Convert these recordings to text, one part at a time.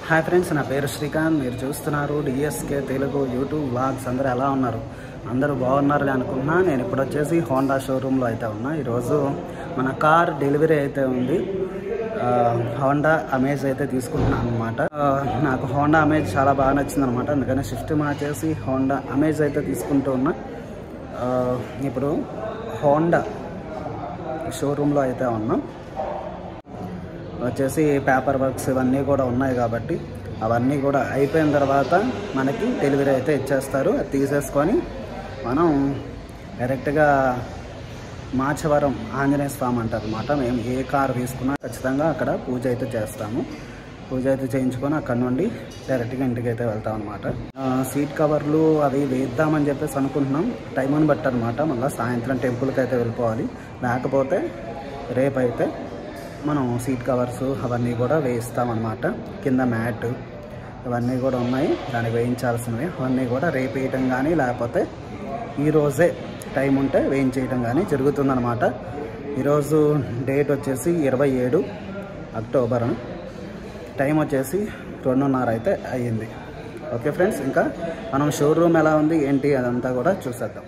Hi friends నా పేరు శ్రీకాంత్ మీరు చూస్తున్నారు డిఎస్కే తెలుగు యూట్యూబ్ వ్లాగ్స్ అందరూ ఎలా ఉన్నారు అందరూ బాగున్నారని అనుకుంటున్నా నేను ఇప్పుడు వచ్చేసి హోండా షోరూంలో అయితే ఉన్నా ఈరోజు మన కార్ డెలివరీ అయితే ఉంది ఆ, హోండా అమేజ్ అయితే తీసుకుంటున్నాను అనమాట నాకు హోండా అమేజ్ చాలా బాగా నచ్చింది అనమాట అందుకని షిఫ్ట్ మార్చేసి హోండా అమేజ్ అయితే తీసుకుంటూ ఉన్నా ఆ, ఇప్పుడు హోండా షోరూంలో అయితే ఉన్నాం వచ్చేసి పేపర్ వర్క్స్ ఇవన్నీ కూడా ఉన్నాయి కాబట్టి అవన్నీ కూడా అయిపోయిన తర్వాత మనకి డెలివరీ అయితే ఇచ్చేస్తారు అది తీసేసుకొని మనం డైరెక్ట్గా మాచవరం ఆంజనేయ స్వామి అంటారు అనమాట మేము ఏ కార్ తీసుకున్నా ఖచ్చితంగా అక్కడ పూజ అయితే చేస్తాము పూజ అయితే చేయించుకొని అక్కడ నుండి డైరెక్ట్గా ఇంటికి అయితే వెళ్తాం అనమాట సీట్ కవర్లు అవి వేద్దామని చెప్పేసి అనుకుంటున్నాం టైం అని బట్టి అనమాట మళ్ళీ సాయంత్రం టెంపుల్కి అయితే వెళ్ళిపోవాలి లేకపోతే రేపు అయితే మనం సీట్ కవర్స్ అవన్నీ కూడా వేయిస్తామన్నమాట కింద మ్యాట్ ఇవన్నీ కూడా ఉన్నాయి దాన్ని వేయించాల్సినవి అవన్నీ కూడా రేపు వేయటం కానీ లేకపోతే ఈరోజే టైం ఉంటే వేయించేయటం కానీ జరుగుతుందన్నమాట ఈరోజు డేట్ వచ్చేసి ఇరవై ఏడు అక్టోబర్ టైం వచ్చేసి రెండున్నర అయితే అయ్యింది ఓకే ఫ్రెండ్స్ ఇంకా మనం షోరూమ్ ఎలా ఉంది ఏంటి అదంతా కూడా చూసేద్దాం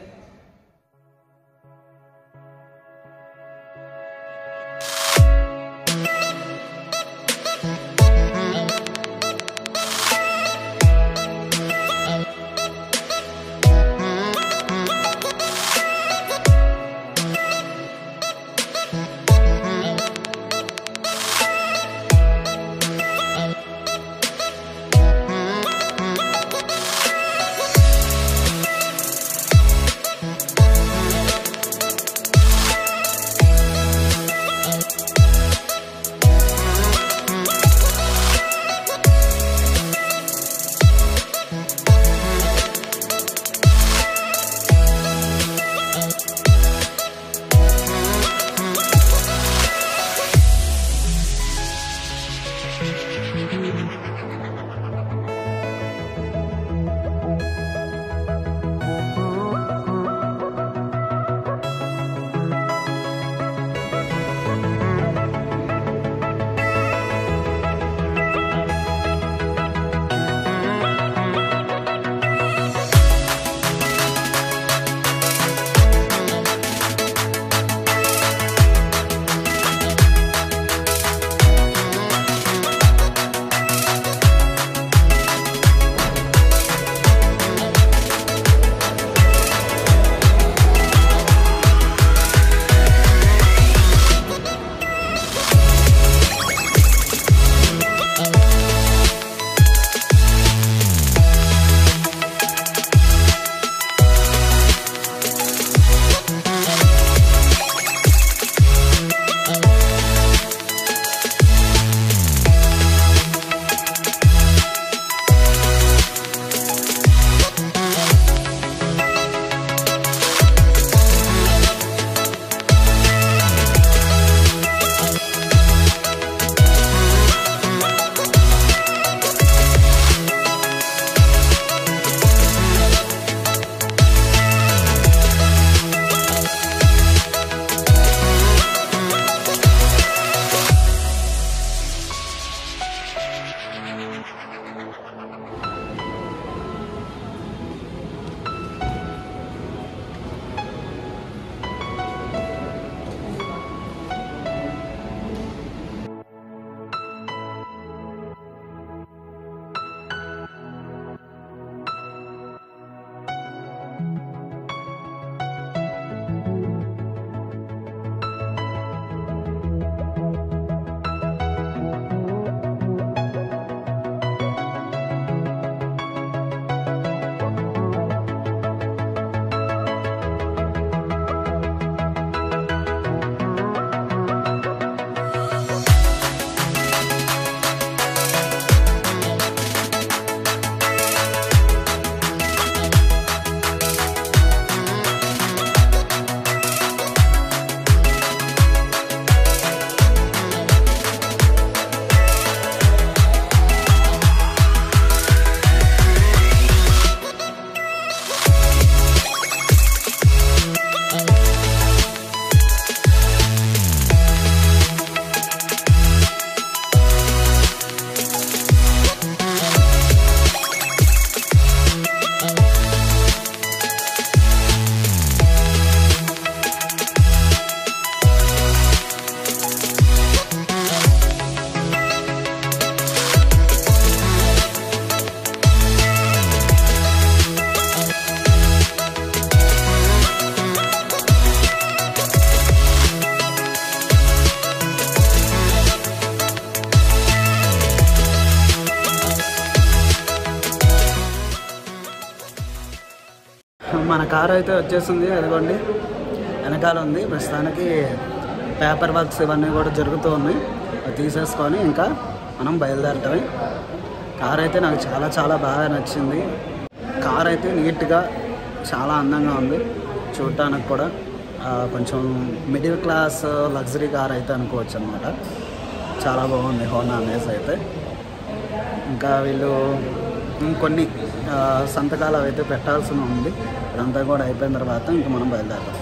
మన కార్ అయితే వచ్చేసింది అదిగోండి వెనకాల ఉంది ప్రస్తుతానికి పేపర్ వర్క్స్ ఇవన్నీ కూడా జరుగుతూ ఉన్నాయి అది తీసేసుకొని ఇంకా మనం బయలుదేరటమే కార్ అయితే నాకు చాలా చాలా బాగా నచ్చింది కార్ అయితే నీట్గా చాలా అందంగా ఉంది చూడటానికి కూడా ఆ, కొంచెం మిడిల్ క్లాస్ లగ్జరీ కార్ అయితే అనుకోవచ్చు అనమాట చాలా బాగుంది హోనా అనేసి అయితే ఇంకా వీళ్ళు ఇంకొన్ని ఆ, సంతకాలు అవి అయితే పెట్టాల్సి ఉంది ఇదంతా కూడా అయిపోయిన తర్వాత ఇంకా మనం బయలుదేరుతాం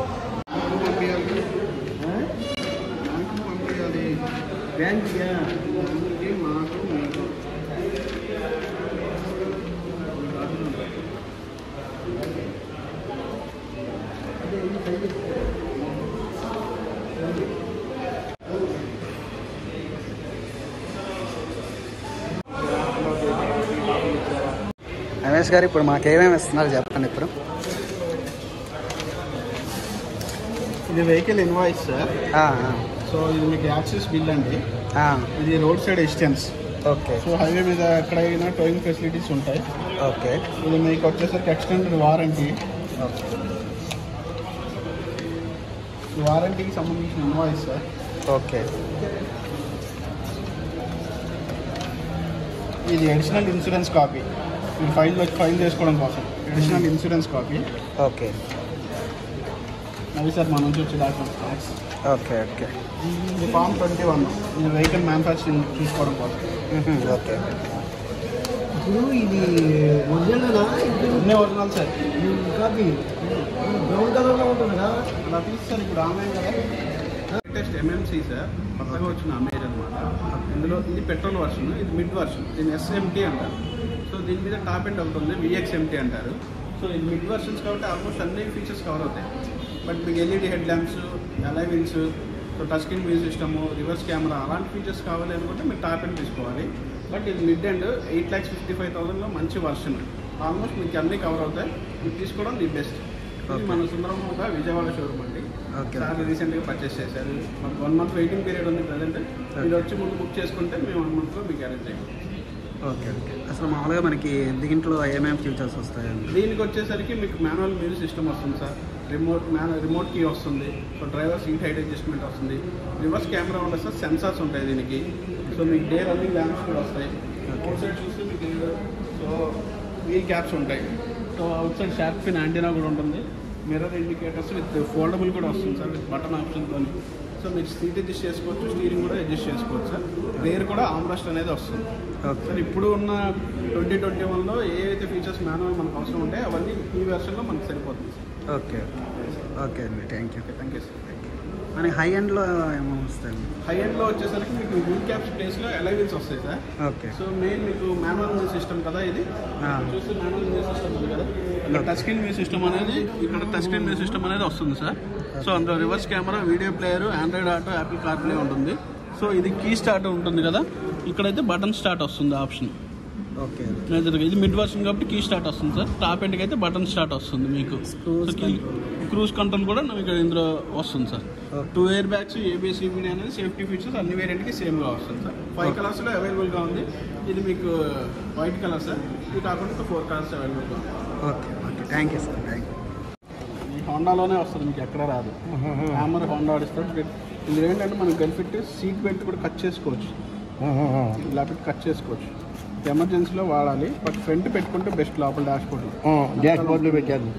రమేష్ గారు ఇప్పుడు మాకు ఏమేమి ఇస్తున్నారు చెప్పండి ఇప్పుడు ఇది వెహికల్ ఇన్వాయిస్ సార్ ఆ, సో ఇది మీకు యాక్సెస్ బిల్ అండి ఆ, ఆ, ఇది road side distance okay so highway మీద ఎక్కడైనా టోయింగ్ ఫెసిలిటీస్ ఉంటాయి ఓకే ఇది మీకు వచ్చేసరికి ఎక్స్టెండెడ్ వారంటీ ఓకే వారంటీకి సంబంధించిన ఇన్వాయిస్ సార్ ఓకే ఇది అడిషనల్ ఇన్సూరెన్స్ కాపీ మీరు ఫైల్ వచ్చి ఫైల్ చేసుకోవడం కోసం అడిషనల్ ఇన్సూరెన్స్ కాపీ ఓకే అవి సార్ మన నుంచి వచ్చే డాక్యుమెంట్స్ ఓకే ఓకే ఇది ఫామ్ ట్వంటీ వన్ ఇది వెహికల్ మ్యానుఫ్యాక్చరింగ్ చూసుకోవడం కోసం మ్మ్, ఓకే ఇప్పుడు ఇది ఒరిజినల్ అన్నీ original sir copy brown colour లో ఉంటుంది కదా అలా తీస్తారు ఇప్పుడు ఆన్లైన్ కదా లేటెస్ట్ ఎంఎంసీ సార్ కొత్తగా వచ్చిన అమేజ్ అనమాట ఇందులో ఇది పెట్రోల్ వర్షన్ ఇది మిడ్ వర్షన్ దీన్ని ఎస్ఎంటీ అంటారు సో దీని మీద టాప్ ఎండ్ ఒకటి ఉంది విఎక్స్ఎంటీ అంటారు సో ఇది మిడ్ వర్షన్స్ కాబట్టి ఆల్మోస్ట్ అన్ని ఫీచర్స్ కవర్ అవుతాయి బట్ మీకు LED head lamps alloy wheels so touch screen music system reverse camera అలాంటి ఫీచర్స్ కావాలి అనుకుంటే మీరు టాప్ ఎండ్ తీసుకోవాలి బట్ ఇది mid end eight lakhs fifty five థౌసండ్లో మంచి వర్షన్ ఆల్మోస్ట్ మీకు అన్నీ కవర్ అవుతాయి మీరు తీసుకోవడం ది బెస్ట్ ఇది మన సుందరంగా విజయవాడ షోరూమ్ అండి ఓకే సార్ రీసెంట్గా పర్చేస్ చేశారు మాకు వన్ మంత్ వెయిటింగ్ పీరియడ్ ఉంది ప్రజెంట్ మీరు వచ్చి ముందు బుక్ చేసుకుంటే మేము వన్ మంత్లో మీకు అరేంజ్ చేయాలి ఓకే ఓకే అసలు మామూలుగా మనకి దీంట్లో ఏమేమి ఫీచర్స్ వస్తాయండి దీనికి వచ్చేసరికి మీకు మాన్యువల్ మ్యూజిక్ సిస్టమ్ వస్తుంది sir remote man remote key వస్తుంది so driver seat height adjustment వస్తుంది రివర్స్ కెమెరా ఉంటుంది సార్ సెన్సార్స్ ఉంటాయి దీనికి సో మీకు డే రన్నింగ్ ల్యాంప్స్ కూడా వస్తాయి అవుట్ సైడ్ చూస్తే మీకు సో వీల్ క్యాప్స్ ఉంటాయి so outside sharp pin antenna కూడా ఉంటుంది మిర్రర్ ఇండికేటర్స్ విత్ ఫోల్డబుల్ కూడా వస్తుంది సార్ విత్ బటన్ ఆప్షన్తో సో మీరు సీట్ అడ్జస్ట్ చేసుకోవచ్చు స్టీరింగ్ కూడా అడ్జస్ట్ చేసుకోవచ్చు సార్ రేర్ కూడా ఆమ్రెస్ట్ అనేది వస్తుంది ఓకే సార్ ఇప్పుడు ఉన్న ట్వంటీ ట్వంటీ వన్లో ఏ అయితే ఫీచర్స్ మాన్యువల్ మనకు అవసరం ఉంటాయి అవన్నీ ఈ వెర్షన్లో మనకు సరిపోతుంది సార్ ఓకే ఓకే అండి thank you thank you sir మనకి హై ఎండ్లో ఏమో వస్తాయండి హై ఎండ్లో వచ్చేసరికి మీకు వీల్ క్యాప్స్ ప్లేస్లో ఎలైవిన్స్ వస్తాయి సార్ ఓకే సో మెయిన్ మీకు మాన్యువల్ మ్యూజిక్ సిస్టమ్ కదా ఇది ఆ. ఇక్కడ చూస్తే మాన్యువల్ మ్యూజిక్ సిస్టమ్ ఉంది కదా ఇక్కడ టచ్ స్క్రీన్ మ్యూజిక్ సిస్టమ్ అనేది ఇక్కడ టచ్ స్క్రీన్ మ్యూజిక్ సిస్టమ్ అనేది వస్తుంది సార్ సో అందులో reverse camera video player Android Auto Apple CarPlay ఉంటుంది సో ఇది కీ స్టార్ట్ ఉంటుంది కదా ఇక్కడైతే బటన్ స్టార్ట్ వస్తుంది ఆప్షన్ ఓకే మేజర్గా ఇది మిడ్ వర్షన్ కాబట్టి కీ స్టార్ట్ వస్తుంది సార్ టాప్ ఎండ్కి అయితే బటన్ స్టార్ట్ వస్తుంది మీకు Cruise క్రూజ్ కంట్రోల్ కూడా మీకు ఇందులో వస్తుంది sir Okay. Two air bags ABS EBD అనేది సేఫ్టీ ఫీచర్స్ అన్ని వేరియంట్కి సేమ్గా వస్తుంది సార్ ఫైవ్ కలర్స్లో అవైలబుల్గా ఉంది ఇది మీకు వైట్ కలర్ సార్ ఇది కాకుండా ఫోర్ కలర్స్ అవైలబుల్గా ఉంది okay okay thank you sir thank ఈ హోండాలోనే వస్తుంది మీకు ఎక్కడ రాదు హ్యామర్ హోండా ఆడిస్తారు ఇందులో ఏంటంటే మనం బెనిఫిట్ సీట్ బెల్ట్ కూడా కట్ చేసుకోవచ్చు ఇలా పెట్టి కట్ చేసుకోవచ్చు ఎమర్జెన్సీలో వాడాలి బట్ ఫ్రంట్ పెట్టుకుంటే బెస్ట్ లోపల డాష్ బోర్డ్ డాష్ బోర్డులో పెట్టారు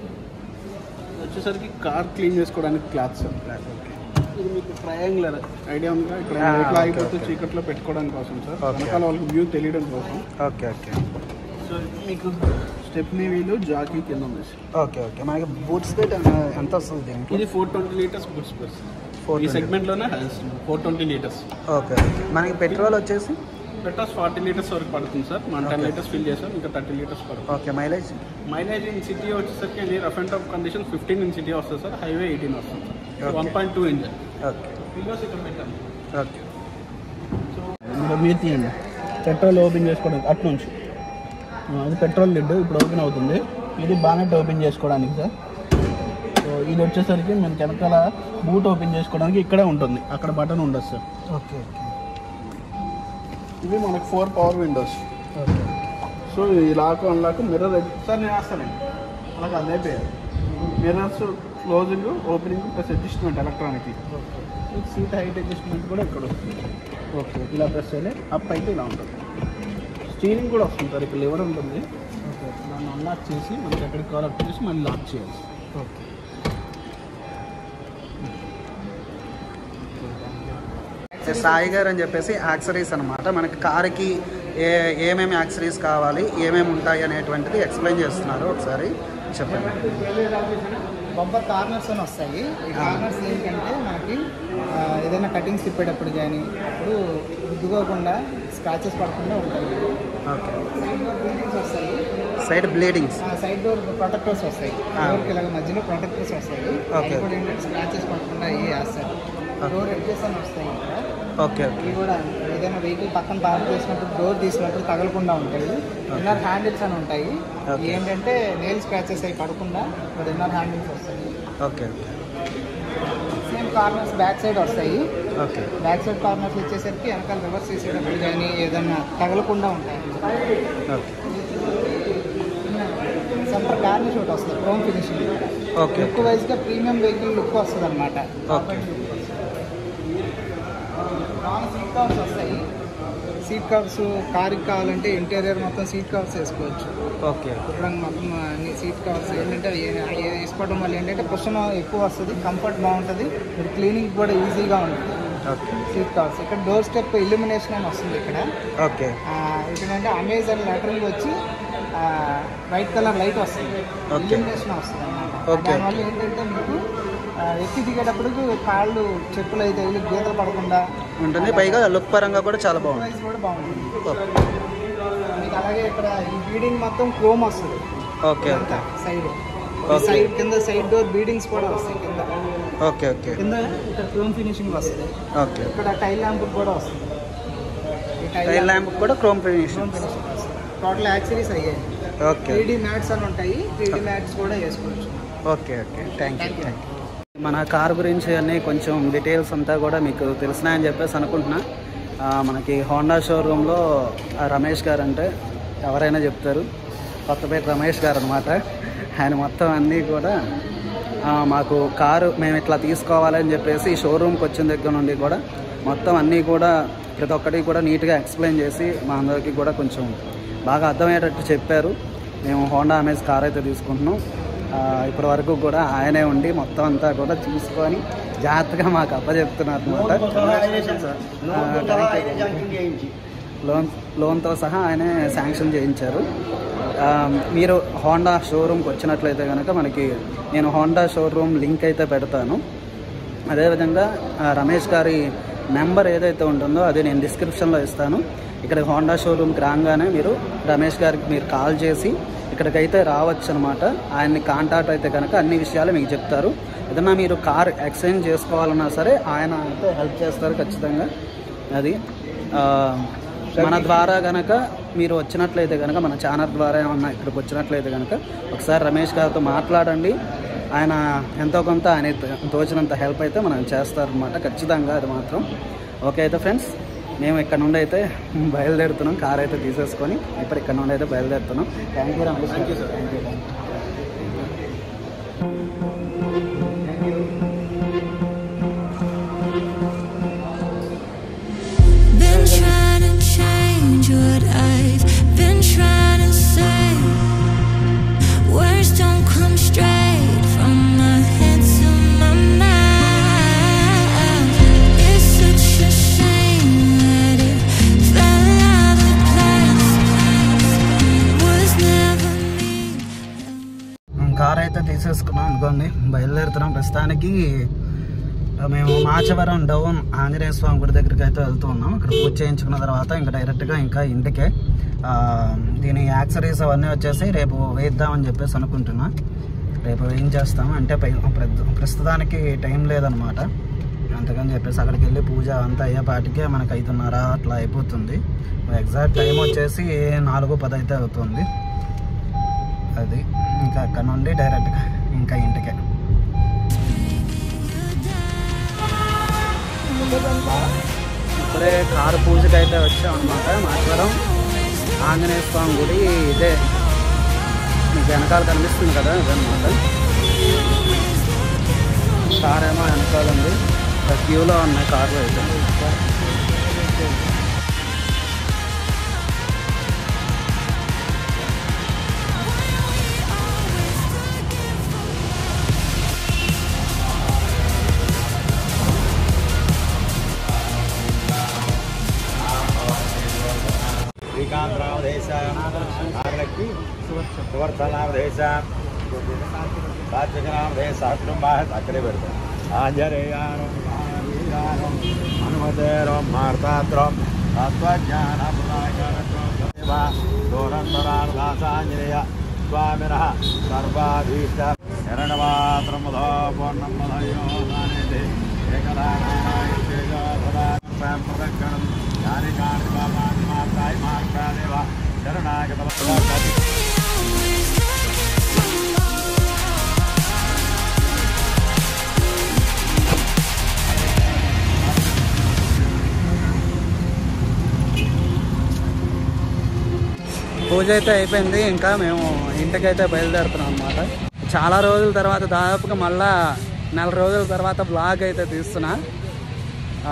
వచ్చేసరికి కార్ క్లీన్ చేసుకోవడానికి క్లాత్ సార్ ఇది మీకు ట్రయాంగులర్ ఐడియా ఉందా ఇక్కడ Ah, ఎట్లా okay, అయిపోతే okay. చీకట్లో పెట్టుకోవడానికి కోసం సార్ Okay. వెనకాల వాళ్ళకి వ్యూ తెలియడం కోసం ఓకే ఓకే సో మీకు స్టెప్నీ వీలు జాకీ కింద ఉంది సార్ ఓకే ఓకే మనకి బూట్ స్పీడ్ ఎంత వస్తుంది దీనికి ఇది ఫోర్ ట్వంటీ లీటర్స్ బుక్స్ పర్ ఈ 420. సెగ్మెంట్లోనే four twenty litres okay okay మనకి పెట్రోల్ వచ్చేసి పెట్రోల్స్ ఫార్టీ లీటర్స్ వరకు పడుతుంది సార్ మనం టెన్ Okay. లీటర్స్ ఫిల్ చేసాం ఇంకా థర్టీ లీటర్స్ పడుతుంది okay mileage mileage in city వచ్చేసరికి అండి rough and tough condition fifteen in city వస్తుంది సార్ హైవే ఎయిటీన్ వస్తుంది sir Okay. One point two engine okay pillows ఇక్కడ పెట్టాను ఓకే ఇందులో మీరు తీయండి పెట్రోల్ ఓపెన్ చేసుకోవడానికి అటు నుంచి ఆ, ఇది పెట్రోల్ లిడ్ ఇప్పుడు ఓపెన్ అవుతుంది ఇది బానెట్ ఓపెన్ చేసుకోవడానికి సార్ సో ఇది వచ్చేసరికి మనకి వెనకాల బూట్ ఓపెన్ చేసుకోవడానికి ఇక్కడే ఉంటుంది అక్కడ బటన్ ఉండదు సార్ ఓకే ఇవి మనకు four power windows okay so ఈ లాక్ అన్లాక్ మిర్రర్ సార్ నేను వేస్తానండి అలాగే అదే అయిపోయారు mirrors closing opening plus adjustment electronic seat height adjustment కూడా ఇక్కడ వస్తుంది ఓకే ఇలా ప్రెస్ చేయాలి అప్ అయితే ఇలా ఉంటుంది స్టీరింగ్ కూడా వస్తుంది సార్ ఇక్కడ లివర్ ఉంటుంది ఓకే దాన్ని అన్లాక్ చేసి మనకి ఎక్కడికి కాల్ అప్ చేసి మళ్ళీ లాక్ చేయాలి ఓకే సాయి గారు అని చెప్పేసి యాక్సరీస్ అనమాట మనకి కార్కి ఏ ఏమేమి యాక్సరీస్ కావాలి ఏమేమి ఉంటాయి అనేటువంటిది ఎక్స్ప్లెయిన్ చేస్తున్నారు ఒకసారి చెప్పండి బంపర్ కార్నర్స్ అని వస్తాయి ఈ కార్నర్స్ ఏంటంటే మనకి ఆ, ఏదైనా కటింగ్స్ తిప్పేటప్పుడు కానీ అప్పుడు రుద్దుకోకుండా స్క్రాచెస్ పడకుండా ఉంటాయి ఓకే సైడ్ డోర్ బిల్డింగ్స్ వస్తాయి సైడ్ బ్లీడింగ్స్ ఆ, సైడ్ డోర్ ప్రొటెక్టర్స్ వస్తాయి ఆ. డోర్కి ఇలాగ మధ్యలో ప్రొటెక్టర్స్ వస్తాయి ఓకే. అవి కూడా ఏంటంటే స్క్రాచెస్ పడకుండా అవి వేస్తారు డోర్ ఎడ్జెస్ అని వస్తాయి ఇక్కడ ఓకే ఓకే ఇవి కూడా ఏదైనా వెహికల్ పక్కన పార్క్ చేసినప్పుడు డోర్ తీసినప్పుడు తగలకుండా ఉంటాయి ఇన్నర్ హ్యాండిల్స్ అని ఉంటాయి Okay. ఇవి ఏంటంటే నెయిల్ స్క్రాచెస్ అవి పడకుండా ఇన్నర్ హ్యాండిల్స్ వస్తాయి okay same corners back side వస్తాయి ఓకే బ్యాక్ సైడ్ కార్నర్స్ వచ్చేసరికి వెనకాల రివర్స్ చేసేటప్పుడు కానీ ఏదైనా తగలకుండా ఉంటాయి ఓకే సెంటర్ గార్నిష్ ఒకటి వస్తుంది క్రోమ్ ఫినిషింగ్ ఓకే లుక్ వైజ్గా ప్రీమియం వెహికల్ లుక్ వస్తుంది అనమాట ఓకే సీట్ కవర్స్ వస్తాయి సీట్ కవర్స్ కార్కి కావాలంటే ఇంటీరియర్ మొత్తం సీట్ కవర్స్ వేసుకోవచ్చు ఓకే ఇప్పుడు మొత్తం అన్ని సీట్ కవర్స్ ఏంటంటే ఏ- ఏ- వేసుకోవడం వల్ల ఏంటంటే కుషన్ ఎక్కువ వస్తుంది కంఫర్ట్ బాగుంటుంది మీరు క్లీనింగ్ కూడా ఈజీగా ఉంటుంది ఓకే సీట్ కవర్స్ ఇక్కడ డోర్ స్టెప్ ఇల్యూమినేషన్ అని వస్తుంది ఇక్కడ ఓకే ఆ, ఏంటంటే అమెజాన్ లెటరింగ్ వచ్చి వైట్ కలర్ లైట్ వస్తుంది Okay. ఇల్యూమినేషన్ వస్తుంది అన్నమాట Okay. దానివల్ల ఏంటంటే మీకు ఆ, ఎక్కి దిగేటప్పుడు కాళ్ళు చెప్పులు అయితే వెళ్ళి గీతలు పడకుండా ఉంటుంది పైగా లుక్ పరంగా కూడా చాలా బాగుంది ప్రైస్ కూడా బాగుంటుంది ఓకే మీకు అలాగే ఇక్కడ ఈ బీడింగ్ మొత్తం క్రోమ్ వస్తుంది okay okay side Okay. Side కింద సైడ్ డోర్ బీడింగ్స్ కూడా వస్తాయి కింద ఓకే ఓకే కింద ఇక్కడ క్రోమ్ ఫినిషింగ్ వస్తుంది ఓకే ఇక్కడ టైల్ ల్యాంప్ కూడా వస్తుంది ఈ టైల్ ల్యాంప్ కూడా క్రోమ్ ఫినిష్ క్రోమ్ ఫినిషింగ్ వస్తుంది టోటల్ యాక్సరీస్ అయ్యాయి ఓకే త్రీ మ్యాట్స్ అని ఉంటాయి త్రీ మ్యాట్స్ కూడా వేసుకోవచ్చు okay okay thank you Thank you. Thank you మన కార్ గురించి అన్ని కొంచెం డీటెయిల్స్ అంతా కూడా మీకు తెలిసినాయని చెప్పేసి అనుకుంటున్నా ఆ, మనకి హోండా షోరూంలో ఆ రమేష్ గారు అంటే ఎవరైనా చెప్తారు కొత్తపేట రమేష్ గారు అనమాట ఆయన మొత్తం అన్నీ కూడా ఆ, మాకు కారు మేము ఇట్లా తీసుకోవాలని చెప్పేసి ఈ షోరూమ్కి వచ్చిన దగ్గర నుండి కూడా మొత్తం అన్నీ కూడా ప్రతి ఒక్కటి కూడా నీట్గా ఎక్స్ప్లెయిన్ చేసి మా అందరికీ కూడా కొంచెం బాగా అర్థమయ్యేటట్టు చెప్పారు మేము హోండా అమేజ్ కార్ అయితే తీసుకుంటున్నాం ఆ, ఇప్పటి వరకు కూడా ఆయనే ఉండి మొత్తం అంతా కూడా చూసుకొని జాగ్రత్తగా మాకు అప్పచెప్తున్నారు అనమాట లోన్ లోన్తో సహా ఆయనే శాంక్షన్ చేయించారు ఆ, మీరు హోండా షోరూమ్కి వచ్చినట్లయితే కనుక మనకి నేను హోండా షోరూమ్ లింక్ అయితే పెడతాను అదేవిధంగా ఆ, రమేష్ గారి నెంబర్ ఏదైతే ఉంటుందో అది నేను డిస్క్రిప్షన్లో ఇస్తాను ఇక్కడ హోండా షోరూమ్కి రాగానే మీరు రమేష్ గారికి మీరు కాల్ చేసి ఇక్కడికైతే రావచ్చు అనమాట ఆయన్ని కాంటాక్ట్ అయితే కనుక అన్ని విషయాలు మీకు చెప్తారు ఏదన్నా మీరు కార్ ఎక్స్చేంజ్ చేసుకోవాలన్నా సరే ఆయన అయితే హెల్ప్ చేస్తారు ఖచ్చితంగా అది ఆ, మన ద్వారా కనుక మీరు వచ్చినట్లయితే కనుక మన ఛానల్ ద్వారా ఏమన్నా ఇక్కడికి వచ్చినట్లయితే కనుక ఒకసారి రమేష్ గారితో మాట్లాడండి ఆయన ఎంతో కొంత ఆయన తోచినంత హెల్ప్ అయితే మనం చేస్తారనమాట ఖచ్చితంగా అది మాత్రం ఓకే అయితే ఫ్రెండ్స్ మేము ఇక్కడ నుండి అయితే బయలుదేరుతున్నాం కార్ అయితే తీసేసుకొని ఇప్పుడు ఇక్కడ నుండి అయితే బయలుదేరుతున్నాం thank you Ramesh thank you thank you Been trying to change what I've been trying to say. Words don't come straight from my head to my mouth. It's such a shame that it fell out of place. Was never me. Car అయితే తీసేసుకున్నాం అనుకోండి బయలుదేరుతున్నాం ప్రస్తుతానికి ఆ, మేము Machavaram down Anjaneya స్వామి గుడి దగ్గరికి అయితే వెళ్తూ ఉన్నాం అక్కడ పూజ చేయించుకున్న తర్వాత ఇంకా డైరెక్ట్గా ఇంకా ఇంటికే ఆ, దీని యాక్సరీస్ అవన్నీ వచ్చేసి రేపు వేద్దామని చెప్పేసి అనుకుంటున్నా రేపు వేయించేస్తాం అంటే పై ప్రస్తు- ప్రస్తుతానికి టైం లేదనమాట అందుకని చెప్పేసి అక్కడికి వెళ్ళి పూజ అంతా అయ్యేపాటికే మనకి ఐదున్నర అట్లా అయిపోతుంది ఎగ్జాక్ట్ టైం వచ్చేసి నాలుగు పది అయితే అవుతుంది అది ఇంకా అక్కడ నుండి డైరెక్ట్గా ఇంకా ఇంటికే ఇప్పుడే కారు పూజకి అయితే వచ్చాం అనమాట మాట్లాడడం ఆంజనేయ స్వామి గుడి ఇదే మీకు వెనకాల కనిపిస్తుంది కదా అదనమాట కార్ ఏమో వెనకాల ఉంది క్యూలో ఉన్నాయి కార్లు అయితే శ్రీకాంతరామదేశ నాగలక్ష్మి సువర్ధనామదేశ సాత్వికనామదేశ కుటుంబా అక్కడే పెడతాం ఆంజనేయానం వీరానం హనుమతేరం మార్తాత్రం తత్వజ్ఞానం దూరంతరాసాంజనేయ స్వామిన సర్వాధీష్ట శరణమాత్రముదో పూర్ణమదయో దానేది ఏకదానాయణం యాని కాని బాబాని మాతాయి మార్గాదేవ శరణాగత పూజ అయితే అయిపోయింది ఇంకా మేము ఇంటికైతే బయలుదేరుతున్నాం అనమాట చాలా రోజుల తర్వాత దాదాపుగా మళ్ళా నెల రోజుల తర్వాత బ్లాగ్ అయితే తీస్తున్నా ఆ,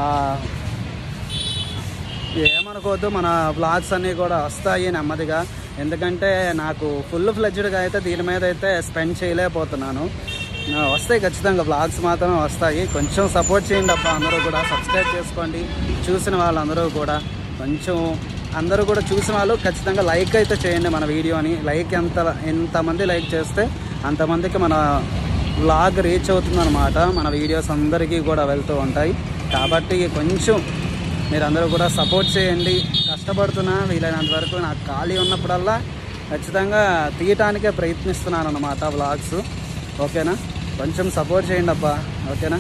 ఏమనుకోవద్దు మన బ్లాగ్స్ అన్నీ కూడా వస్తాయి నెమ్మదిగా ఎందుకంటే నాకు ఫుల్ ఫ్లెడ్జ్డ్గా అయితే దీని మీద అయితే స్పెండ్ చేయలేకపోతున్నాను ఆ, వస్తాయి ఖచ్చితంగా బ్లాగ్స్ మాత్రమే వస్తాయి కొంచెం సపోర్ట్ చేయండి అబ్బా అందరూ కూడా సబ్స్క్రైబ్ చేసుకోండి చూసిన వాళ్ళందరూ కూడా కొంచెం అందరూ కూడా చూసిన వాళ్ళు ఖచ్చితంగా లైక్ అయితే చేయండి మన వీడియోని లైక్ ఎంత ఎంతమంది లైక్ చేస్తే అంతమందికి మన బ్లాగ్ రీచ్ అవుతుందన్నమాట మన వీడియోస్ అందరికీ కూడా వెళ్తూ ఉంటాయి కాబట్టి కొంచెం మీరందరూ కూడా సపోర్ట్ చేయండి కష్టపడుతున్నా వీలైనంత వరకు నాకు ఖాళీ ఉన్నప్పుడల్లా ఖచ్చితంగా తీయటానికే ప్రయత్నిస్తున్నాను అన్నమాట వ్లాగ్స్ ఓకేనా కొంచెం సపోర్ట్ చేయండి అబ్బా ఓకేనా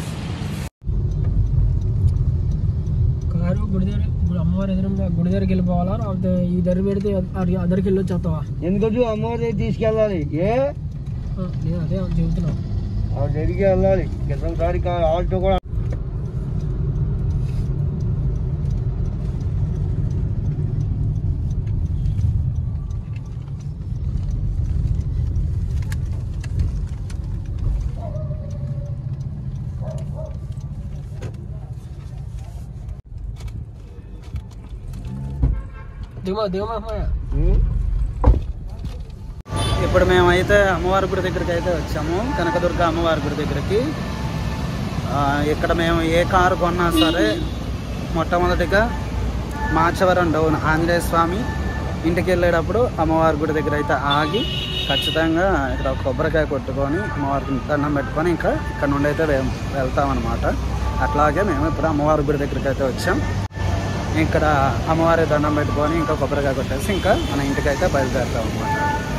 కారు గుడి దగ్గర ఇప్పుడు అమ్మవారి ఎదురుగా గుడి దగ్గరికి వెళ్ళిపోవాలా లేకపోతే ఈ దరి పెడితే అదరికి వెళ్ళి వచ్చేస్తావా ఎందుకు అమ్మవారి తీసుకెళ్ళాలి ఏ ఆ, నేను అదే చెబుతున్నా ఆ జరిగి వెళ్ళాలి క్రితంసారి ఆల్టో కూడా దిగమా దిగమా అమ్మాయ ఇప్పుడు మేమైతే అమ్మవారి గుడి దగ్గరికి అయితే వచ్చాము కనకదుర్గ అమ్మవారి గుడి దగ్గరికి ఆ, ఇక్కడ మేము ఏ కారు కొన్నా సరే మొట్టమొదటిగా మాచవరం డౌన్ ఆంజనేయ స్వామి ఇంటికి వెళ్ళేటప్పుడు అమ్మవారి గుడి దగ్గర అయితే ఆగి ఖచ్చితంగా ఇక్కడ ఒక కొబ్బరికాయ కొట్టుకొని అమ్మవారికి దండం పెట్టుకొని ఇంకా ఇక్కడ నుండి అయితే వె- వెళ్తామన్నమాట అట్లాగే మేము ఇప్పుడు అమ్మవారి గుడి దగ్గరికి అయితే వచ్చాం ఇక్కడ అమ్మవారి దండం పెట్టుకొని ఇంకా కొబ్బరికాయ కొట్టేసి ఇంకా మన ఇంటికి అయితే బయలుదేరుతాం అన్నమాట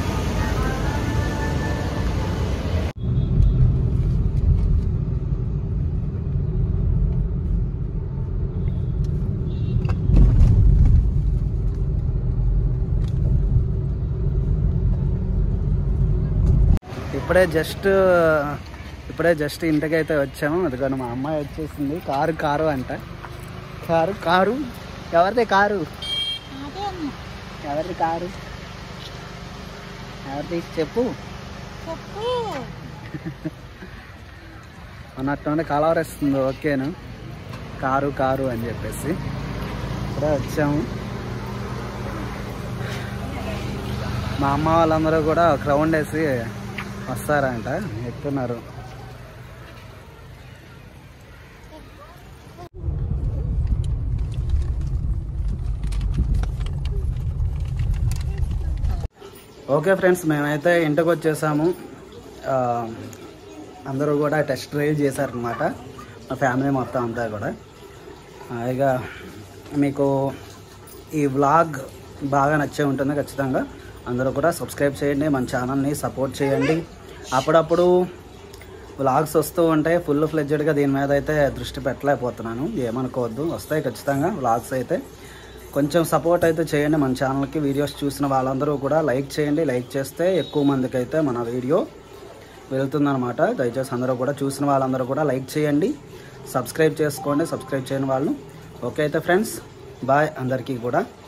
ఇప్పుడే జస్ట్ ఇప్పుడే జస్ట్ ఇంటికైతే వచ్చాము అదిగోండి మా అమ్మాయి వచ్చేసింది కారు కారు అంట కారు కారు ఎవరిది కారు ఎవరిది కారు ఎవరిది చెప్పు అన్నట్టు కలవరేస్తుంది ఓకేను కారు కారు అని చెప్పేసి ఇప్పుడే వచ్చాము మా అమ్మ వాళ్ళందరూ కూడా క్రౌండ్ వేసి వస్తారంట ఎక్కుతున్నారు ఓకే ఫ్రెండ్స్ మేమైతే ఇంటికి వచ్చేసాము ఆ, అందరూ కూడా టెస్ట్ డ్రైవ్ చేశారనమాట మా ఫ్యామిలీ మొత్తం అంతా కూడా ఆ, ఇక మీకు ఈ వ్లాగ్ బాగా నచ్చే ఉంటుంది ఖచ్చితంగా అందరూ కూడా సబ్స్క్రైబ్ చేయండి మన ఛానల్ని సపోర్ట్ చేయండి అప్పుడప్పుడు వ్లాగ్స్ వస్తూ ఉంటాయి ఫుల్ ఫ్లెడ్జెడ్గా దీని మీద అయితే దృష్టి పెట్టలేకపోతున్నాను ఏమనుకోవద్దు వస్తాయి ఖచ్చితంగా వ్లాగ్స్ అయితే కొంచెం సపోర్ట్ అయితే చేయండి మన ఛానల్కి వీడియోస్ చూసిన వాళ్ళందరూ కూడా లైక్ చేయండి లైక్ చేస్తే ఎక్కువ మందికి అయితే మన వీడియో వెళ్తుందనమాట దయచేసి అందరూ కూడా చూసిన వాళ్ళందరూ కూడా లైక్ చేయండి సబ్స్క్రైబ్ చేసుకోండి సబ్స్క్రైబ్ చేయని వాళ్ళు ఓకే అయితే ఫ్రెండ్స్ బాయ్ అందరికీ కూడా